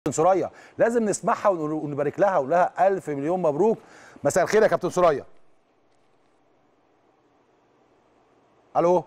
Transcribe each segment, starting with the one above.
سوريا لازم نسمعها ونبارك لها ولها ألف مليون مبروك مساء الخير يا كابتن سوريا الو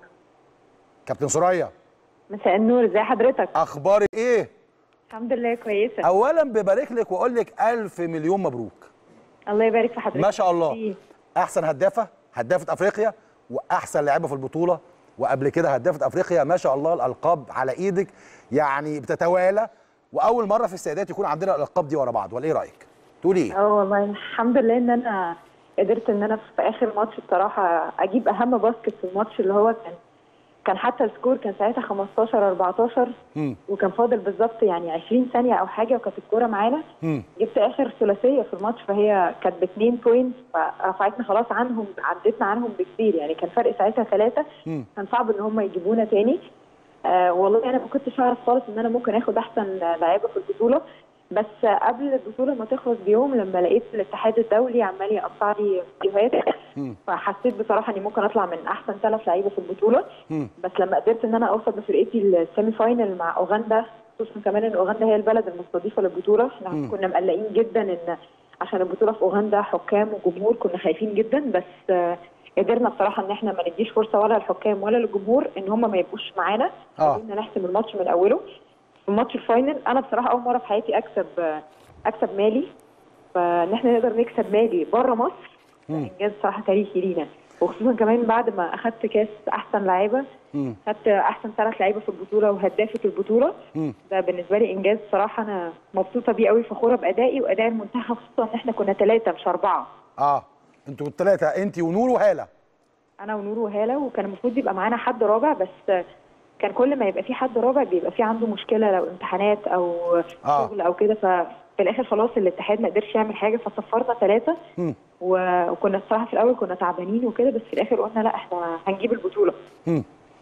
كابتن سوريا مساء النور ازي حضرتك اخبارك ايه الحمد لله كويسه اولا ببارك لك واقول لك ألف مليون مبروك الله يبارك في حضرتك ما شاء الله ميرسي. احسن هدافه هدافه افريقيا واحسن لاعبه في البطوله وقبل كده هدافه افريقيا ما شاء الله الالقاب على ايدك يعني بتتوالى واول مره في السيدات يكون عندنا الالقاب دي ورا بعض ولا ايه رايك تقولي ايه اه والله الحمد لله ان انا قدرت ان انا في اخر ماتش بصراحه اجيب اهم باسكت في الماتش اللي هو كان كان حتى السكور كان ساعتها 15 14 مم. وكان فاضل بالظبط يعني 20 ثانيه او حاجه وكانت الكوره معانا مم. جبت اخر ثلاثيه في الماتش فهي كانت باثنين بوينتس فرفعتنا خلاص عنهم عدتنا عنهم بكتير يعني كان فرق ساعتها ثلاثه مم. كان صعب ان هم يجيبونا تاني آه والله انا ما كنتش اعرف خالص ان انا ممكن اخد احسن لاعيبه في البطوله بس قبل البطوله ما تخلص بيوم لما لقيت الاتحاد الدولي عمال يقطع لي فيديوهات مم. فحسيت بصراحه اني ممكن اطلع من احسن ثلاث لعيبه في البطوله مم. بس لما قدرت ان انا اوصل بفرقتي السيمي فاينل مع اوغندا خصوصا كمان ان اوغندا هي البلد المستضيفه للبطوله احنا مم. كنا مقلقين جدا ان عشان البطوله في اوغندا حكام وجمهور كنا خايفين جدا بس آه، قدرنا بصراحه ان احنا ما نديش فرصه ولا للحكام ولا للجمهور ان هم ما يبقوش معانا آه. قدرنا نحسم الماتش من اوله في الماتش الفاينل انا بصراحه اول مره في حياتي اكسب آه، اكسب مالي فان احنا نقدر نكسب مالي بره مصر ده مم. انجاز صراحه تاريخي لينا وخصوصا كمان بعد ما اخدت كاس احسن لاعيبه مم. خدت احسن ثلاث لعيبه في البطوله وهدافه البطوله مم. ده بالنسبه لي انجاز صراحه انا مبسوطه بيه قوي فخوره بادائي واداء المنتخب خصوصا ان احنا كنا ثلاثه مش اربعه اه انتوا الثلاثه انت ونور وهاله انا ونور وهاله وكان المفروض يبقى معانا حد رابع بس كان كل ما يبقى في حد رابع بيبقى في عنده مشكله لو امتحانات او آه. شغل او كده ففي الاخر خلاص الاتحاد ما قدرش يعمل حاجه فصفرنا ثلاثه مم. و- وكنا الصراحه في الاول كنا تعبانين وكده بس في الاخر قلنا لا احنا هنجيب البطوله مم.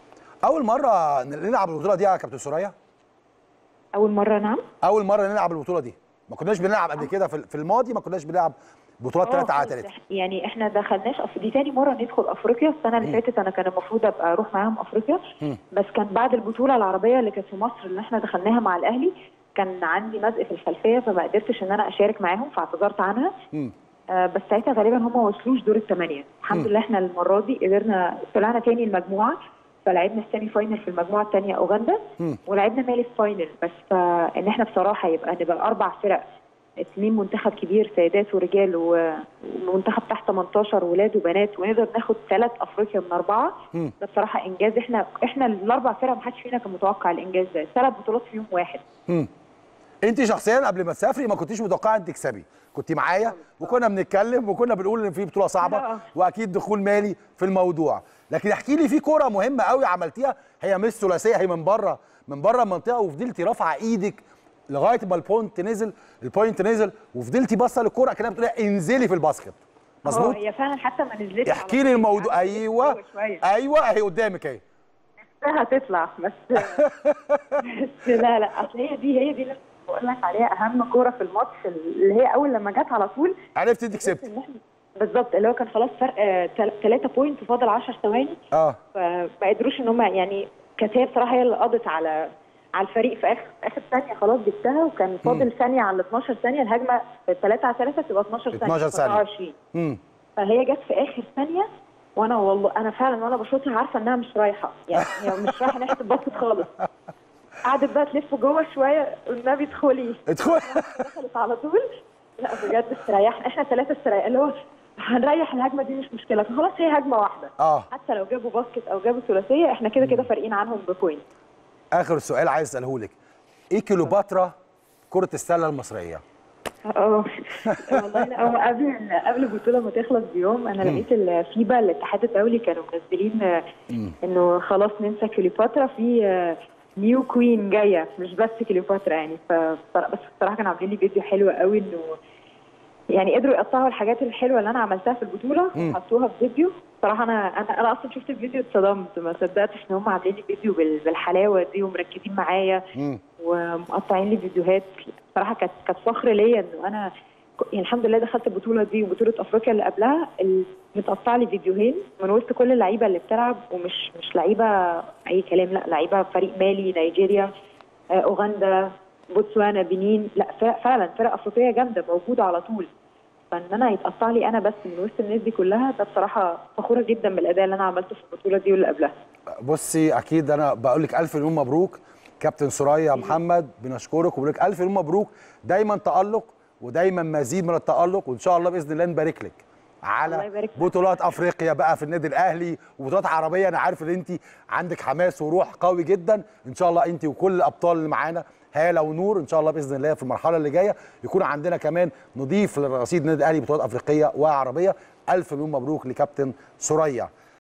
اول مره نلعب البطوله دي يا كابتن سوريا اول مره نعم اول مره نلعب البطوله دي ما كناش بنلعب قبل كده في في الماضي ما كناش بنلعب بطولات آه، 3 على خالص. 3 يعني احنا دخلناش أف... دي تاني مره ندخل افريقيا السنه اللي فاتت انا كان المفروض ابقى اروح معاهم افريقيا مم. بس كان بعد البطوله العربيه اللي كانت في مصر اللي احنا دخلناها مع الاهلي كان عندي مزق في الخلفيه فما قدرتش ان انا اشارك معاهم فاعتذرت عنها مم. آه، بس ساعتها غالبا هم ما وصلوش دور الثمانيه الحمد لله احنا المره دي قدرنا طلعنا تاني المجموعه فلعبنا السيمي فاينل في المجموعه الثانيه اوغندا مم. ولعبنا مالي في فاينل بس آه، ان احنا بصراحه يبقى نبقى اربع فرق اثنين منتخب كبير سيدات ورجال و- ومنتخب تحت 18 ولاد وبنات ونقدر ناخد ثلاث افريقيا من اربعه مم. ده بصراحه انجاز احنا احنا الاربع فرق ما حدش فينا كان متوقع الانجاز ده ثلاث بطولات في يوم واحد مم. انت شخصيا قبل ما تسافري ما كنتيش متوقعه انك تكسبي كنت معايا وكنا بنتكلم وكنا بنقول ان في بطوله صعبه آه. واكيد دخول مالي في الموضوع لكن احكي لي في كوره مهمه قوي عملتيها هي مش ثلاثيه هي من بره من بره المنطقه وفضلتي رافعه ايدك لغايه ما البوينت نزل البوينت نزل وفضلتي باصه للكوره كده بتقولي انزلي في الباسكت مظبوط اه هي فعلا حتى ما نزلتش على احكي لي طول. الموضوع قعدت ايوه جوه شوية. ايوه اهي قدامك اهي هتطلع بس بس لا لا اصل هي دي هي دي اللي بقول لك عليها اهم كوره في الماتش اللي هي اول لما جت على طول عرفت انت كسبتي إن إحنا- بالظبط اللي هو كان خلاص فرق 3 بوينت وفاضل 10 ثواني اه فما قدروش ان هم يعني كانت هي بصراحه هي اللي قضت على على الفريق في اخر في اخر ثانيه خلاص جبتها وكان فاضل ثانيه على ال 12 ثانيه الهجمه 3 على 3 تبقى 12 ثانيه 12 ثانية. 24 امم فهي جت في اخر ثانيه وانا والله انا فعلا وانا بشوطها عارفه انها مش رايحه يعني هي مش رايحه ناحيه الباسكت خالص قعدت بقى تلف جوه شويه والنبي ادخلي ادخل دخلت على طول لا بجد استريحنا احنا ثلاثه استريحنا اللي هو هنريح الهجمه دي مش مشكله فخلاص هي هجمه واحده اه حتى لو جابوا باسكت او جابوا ثلاثيه احنا كده كده فارقين عنهم بوينت اخر سؤال عايز اساله لك ايه كيلوباترا كره السله المصريه اه والله لا هو قبل قبل البطوله ما تخلص بيوم انا لقيت الفيبا الاتحاد الدولي كانوا منزلين آه، انه خلاص ننسى كليوباترا في آه، نيو كوين جايه مش بس كليوباترا يعني ف بس بصراحه كانوا عاملين لي فيديو حلو قوي انه يعني قدروا يقطعوا الحاجات الحلوه اللي انا عملتها في البطوله وحطوها في فيديو صراحه انا انا انا اصلا شفت الفيديو اتصدمت ما صدقتش ان هم عاملين لي فيديو بال- بالحلاوه دي ومركزين معايا مم. ومقطعين لي فيديوهات بصراحه كانت كانت فخر ليا انه انا ك- يعني الحمد لله دخلت البطوله دي وبطوله افريقيا اللي قبلها ال- متقطع لي فيديوهين من وسط كل اللعيبه اللي بتلعب ومش مش لعيبه اي كلام لا لعيبه فريق مالي نيجيريا آه، اوغندا بوتسوانا بنين لا فرق فعلا فرق افريقيه جامده موجوده على طول فان انا يتقطع لي انا بس من وسط الناس دي كلها ده بصراحه فخوره جدا بالاداء اللي انا عملته في البطوله دي واللي قبلها بصي اكيد انا بقول لك الف مليون مبروك كابتن سوريا محمد بنشكرك وبقول لك الف مليون مبروك دايما تالق ودايما مزيد من التالق وان شاء الله باذن الله نبارك لك الله على يبارك فيك. بطولات افريقيا بقى في النادي الاهلي وبطولات عربيه انا عارف ان انت عندك حماس وروح قوي جدا ان شاء الله انت وكل الابطال اللي معانا هاله ونور ان شاء الله باذن الله في المرحله اللي جايه يكون عندنا كمان نضيف لرصيد النادي الاهلي بطولات افريقيه وعربيه الف مليون مبروك لكابتن سوريا